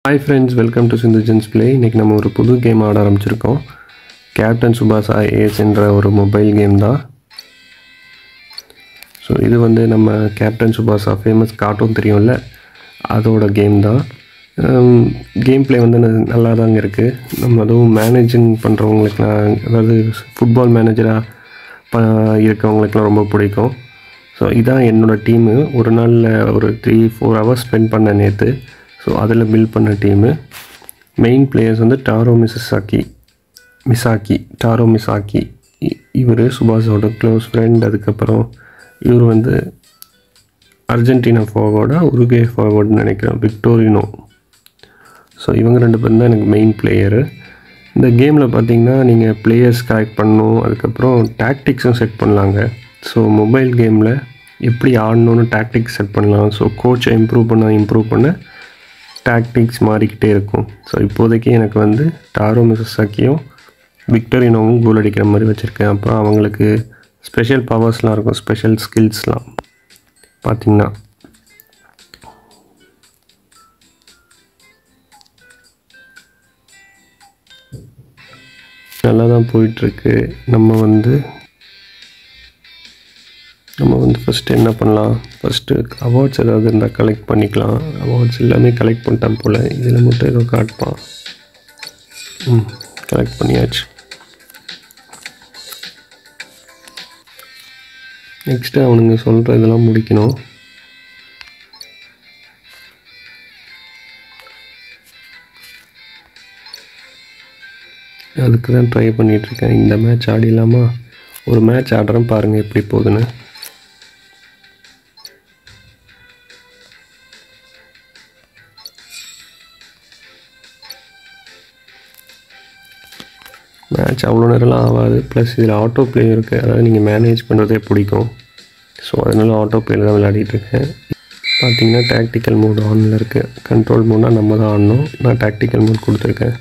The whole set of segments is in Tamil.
ஹாய் ஃப்ரெண்ட்ஸ் வெல்கம் டு சிந்துஜன்ஸ் ப்ளே இன்றைக்கி நம்ம ஒரு புது கேம் ஆட ஆரம்பிச்சிருக்கோம் கேப்டன் சுபாஷ் ஐஏஎஸ் என்ற ஒரு மொபைல் கேம் தான் ஸோ இது வந்து நம்ம கேப்டன் சுபாஷா ஃபேமஸ் கார்ட்டூன் தெரியும்ல அதோட கேம் தான் கேம் ப்ளே வந்து ந- நல்லா தாங்க இருக்குது நம்ம அதுவும் மேனேஜிங் பண்ணுறவங்களுக்குலாம் அதாவது ஃபுட்பால் மேனேஜராக ப இருக்கவங்களுக்குலாம் ரொம்ப பிடிக்கும் ஸோ இதான் என்னோடய டீமு ஒரு நாளில் ஒரு த்ரீ ஃபோர் ஹவர்ஸ் ஸ்பெண்ட் பண்ண நேற்று ஸோ அதில் பில்ட் பண்ண டீமு மெயின் பிளேயர்ஸ் வந்து டாரோ மிசசாக்கி மிசாக்கி டாரோ மிசாக்கி இவர் சுபாஷோட க்ளோஸ் ஃப்ரெண்ட் அதுக்கப்புறம் இவர் வந்து அர்ஜென்டினா ஃபார்வர்டா உருகே ஃபார்வர்டுன்னு நினைக்கிறேன் விக்டோரினோ ஸோ இவங்க ரெண்டு பேரும் தான் எனக்கு மெயின் பிளேயரு இந்த கேமில் பார்த்தீங்கன்னா நீங்கள் பிளேயர்ஸ் கலெக்ட் பண்ணணும் அதுக்கப்புறம் டாக்டிக்ஸும் செட் பண்ணலாங்க ஸோ மொபைல் கேமில் எப்படி ஆடணும்னு டாக்டிக்ஸ் செட் பண்ணலாம் ஸோ கோச்சை இம்ப்ரூவ் பண்ண இம்ப்ரூவ் பண்ண டாக்டிக்ஸ் மாறிக்கிட்டே இருக்கும் ஸோ இப்போதைக்கு எனக்கு வந்து டாரோ மிசசாக்கியும் விக்டோரினோவும் கோல் அடிக்கிற மாதிரி வச்சுருக்கேன் அப்புறம் அவங்களுக்கு ஸ்பெஷல் பவர்ஸ்லாம் இருக்கும் ஸ்பெஷல் ஸ்கில்ஸ்லாம் பார்த்தீங்கன்னா நல்லா தான் போயிட்டுருக்கு நம்ம வந்து நம்ம வந்து ஃபஸ்ட்டு என்ன பண்ணலாம் ஃபஸ்ட்டு அவார்ட்ஸ் ஏதாவது இருந்தால் கலெக்ட் பண்ணிக்கலாம் அவார்ட்ஸ் எல்லாமே கலெக்ட் பண்ணிட்டான் போல் இதில் மட்டும் ஏதோ காட்டுப்பான் ம் கலெக்ட் பண்ணியாச்சு நெக்ஸ்ட்டு அவனுங்க சொல்கிற இதெல்லாம் முடிக்கணும் அதுக்கு தான் ட்ரை பண்ணிகிட்ருக்கேன் இந்த மேட்ச் ஆடிடலாமா ஒரு மேட்ச் ஆடுறேன் பாருங்கள் எப்படி போகுதுன்னு மேட்ச் அவ்வளோ நேரம்லாம் ஆகாது ப்ளஸ் இதில் ஆட்டோ ப்ளே இருக்குது அதாவது நீங்கள் மேனேஜ் பண்ணுறதே பிடிக்கும் ஸோ அதனால் ஆட்டோ ப்ளேயில் தான் விளையாடிட்டு இருக்கேன் பார்த்தீங்கன்னா டாக்டிக்கல் மோட் ஆனில் இருக்குது கண்ட்ரோல் மோட்னா நம்ம தான் ஆடணும் நான் டாக்டிக்கல் மோட் கொடுத்துருக்கேன்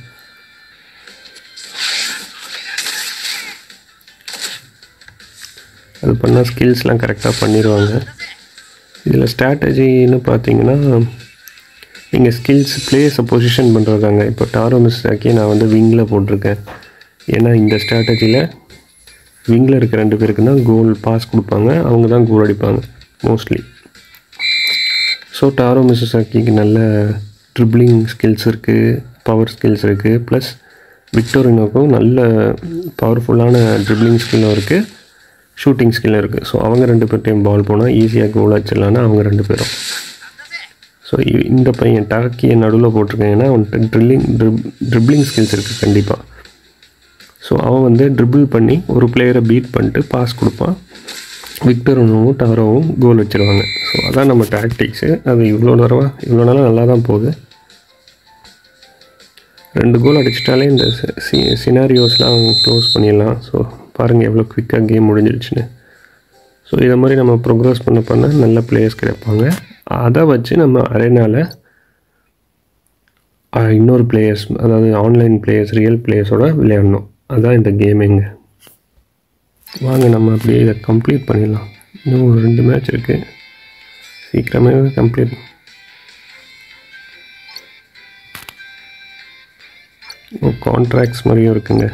அது பண்ணால் ஸ்கில்ஸ்லாம் கரெக்டாக பண்ணிடுவாங்க இதில் ஸ்ட்ராட்டஜின்னு பார்த்தீங்கன்னா நீங்கள் ஸ்கில்ஸ் பிளேயர்ஸை பொசிஷன் பண்ணுறதாங்க இப்போ டாரோ மிஸ்டாக்கி நான் வந்து விங்கில் போட்டிருக்கேன் ஏன்னா இந்த ஸ்ட்ராட்டஜியில் விங்கில் இருக்க ரெண்டு பேருக்கு தான் கோல் பாஸ் கொடுப்பாங்க அவங்க தான் கோல் அடிப்பாங்க மோஸ்ட்லி ஸோ டாரோ மிசசாக்கிக்கு நல்ல ட்ரிப்ளிங் ஸ்கில்ஸ் இருக்குது பவர் ஸ்கில்ஸ் இருக்குது ப்ளஸ் விக்டோரினோக்கும் நல்ல பவர்ஃபுல்லான ட்ரிப்ளிங் ஸ்கில்லும் இருக்குது ஷூட்டிங் ஸ்கில்லும் இருக்குது ஸோ அவங்க ரெண்டு பேர்ட்டையும் பால் போனால் ஈஸியாக கோல் அடிச்சிடலான்னா அவங்க ரெண்டு பேரும் ஸோ இந்த பையன் டாக்கியை நடுவில் போட்டிருக்கேன் ஏன்னா அவன்கிட்ட ட்ரில்லிங் ட்ரிப் ட்ரிப்ளிங் ஸ்கில்ஸ் இருக்குது கண்டிப்பாக ஸோ அவன் வந்து ட்ரிபிள் பண்ணி ஒரு பிளேயரை பீட் பண்ணிட்டு பாஸ் கொடுப்பான் விக்டரோனும் டாரோவும் கோல் வச்சிருவாங்க ஸோ அதான் நம்ம டாக்டிக்ஸு அது இவ்வளோ தடவை இவ்வளோ நாளாக நல்லா தான் போகுது ரெண்டு கோல் அடிச்சிட்டாலே இந்த சி சினாரியோஸ்லாம் க்ளோஸ் பண்ணிடலாம் ஸோ பாருங்கள் எவ்வளோ குவிக்காக கேம் முடிஞ்சிருச்சுன்னு ஸோ இதை மாதிரி நம்ம ப்ரோக்ரஸ் பண்ண பண்ண நல்ல பிளேயர்ஸ் கிடைப்பாங்க அதை வச்சு நம்ம அரேனாவில் இன்னொரு பிளேயர்ஸ் அதாவது ஆன்லைன் பிளேயர்ஸ் ரியல் பிளேயர்ஸோட விளையாடணும் அதுதான் இந்த கேமிங்க வாங்க நம்ம அப்படியே இதை கம்ப்ளீட் பண்ணிடலாம் இன்னும் ஒரு ரெண்டு மேட்ச் இருக்குது சீக்கிரமே கம்ப்ளீட் ஓ கான்ட்ராக்ட்ஸ் மாதிரியும் இருக்குங்க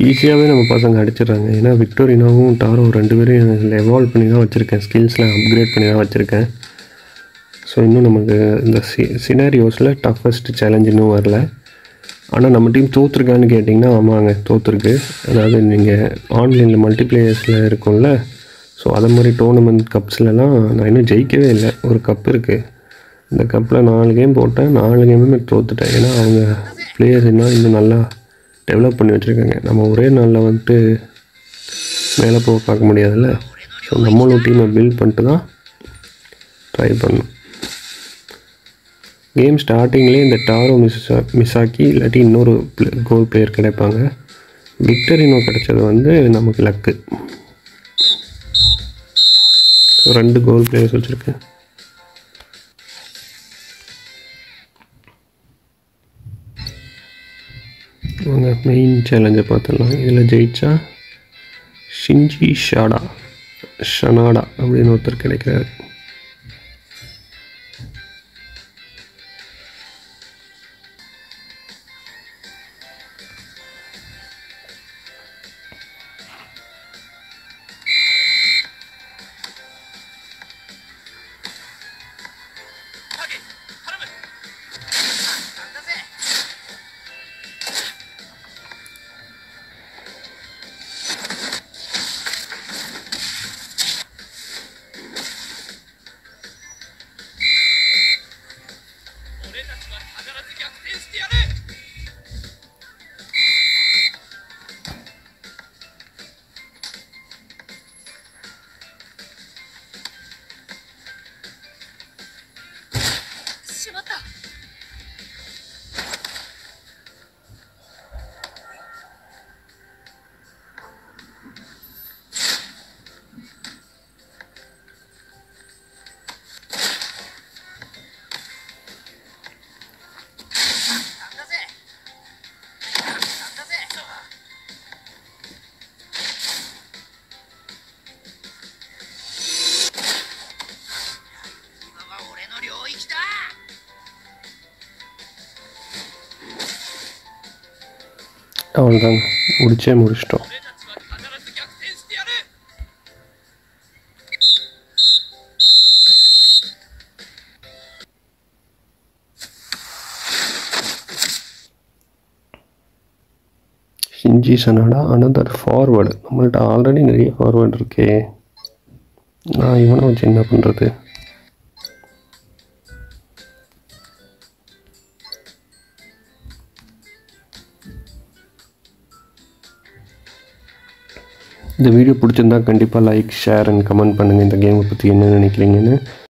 ஈஸியாகவே நம்ம பசங்க அடிச்சிடுறாங்க ஏன்னா விக்டோரினாவும் டாரோ ரெண்டு பேரும் இதில் எவால்வ் பண்ணி தான் வச்சுருக்கேன் ஸ்கில்ஸ்லாம் அப்கிரேட் பண்ணி தான் வச்சுருக்கேன் ஸோ இன்னும் நமக்கு இந்த சி சினாரியோஸில் டஃபஸ்ட் சேலஞ்ச் இன்னும் வரல ஆனால் நம்ம டீம் தோற்றுருக்கான்னு கேட்டிங்கன்னா ஆமாங்க தோற்றுருக்கு அதாவது நீங்கள் ஆன்லைனில் மல்டிப்ளேயர்ஸில் இருக்கும்ல ஸோ அதை மாதிரி டோர்னமெண்ட் கப்ஸ்லலாம் நான் இன்னும் ஜெயிக்கவே இல்லை ஒரு கப் இருக்குது இந்த கப்பில் நாலு கேம் போட்டேன் நாலு கேமுமே தோத்துட்டேன் ஏன்னா அவங்க பிளேயர்ஸ் இன்னும் இன்னும் நல்லா டெவலப் பண்ணி வச்சுருக்காங்க நம்ம ஒரே நாளில் வந்துட்டு மேலே போக பார்க்க முடியாதுல்ல ஸோ நம்மளும் டீமை பில்ட் பண்ணிட்டு தான் ட்ரை பண்ணணும் கேம் ஸ்டார்டிங்லேயே இந்த டாரோ மிஸ் மிஸ் ஆக்கி இல்லாட்டி இன்னொரு கோல் பிளேயர் கிடைப்பாங்க விக்டரினோ கிடைச்சது வந்து நமக்கு லக்கு ஸோ ரெண்டு கோல் பிளேயர்ஸ் வச்சுருக்கேன் அவங்க மெயின் சேலஞ்சை பார்த்துடலாம் இதில் ஜெயிச்சா ஷிஞ்சி ஷாடா ஷனாடா அப்படின்னு ஒருத்தர் கிடைக்கிறாரு அவ்வளோதாங்க முடிச்சே முடிச்சிட்டோம் ஹிஞ்சி சனாடா அனதர் ஃபார்வேர்டு நம்மள்ட்ட ஆல்ரெடி நிறைய ஃபார்வேர்டு இருக்கே நான் இவனை வச்சு என்ன பண்ணுறது இந்த வீடியோ பிடிச்சிருந்தா கண்டிப்பாக லைக் ஷேர் அண்ட் கமெண்ட் பண்ணுங்கள் இந்த கேமை பற்றி என்ன நினைக்கிறீங்கன்னு